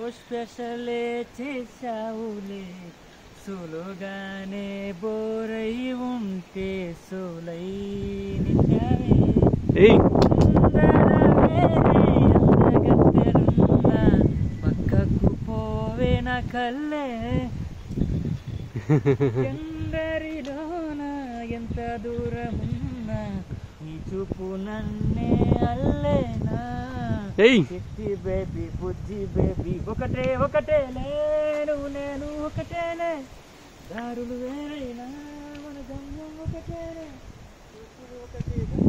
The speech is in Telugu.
స్పెషలే చేశావులే సులుగానే బోరై ఉంటే సోలై నిండావే ఏయ్ పక్కకు పోవే నా కల్లే ఎందరిలోన ఎంత దూరమున్నా నీ చూపు నన్నే అల్లేనా ఏయ్ చిట్టి బేబీ బుజ్జి బేబీ ఒకటే ఒకటే నేను నేను ఒకటేనే దారులు వేరైనా మన గమ్యం ఒకటేనే చూపులు ఒకటే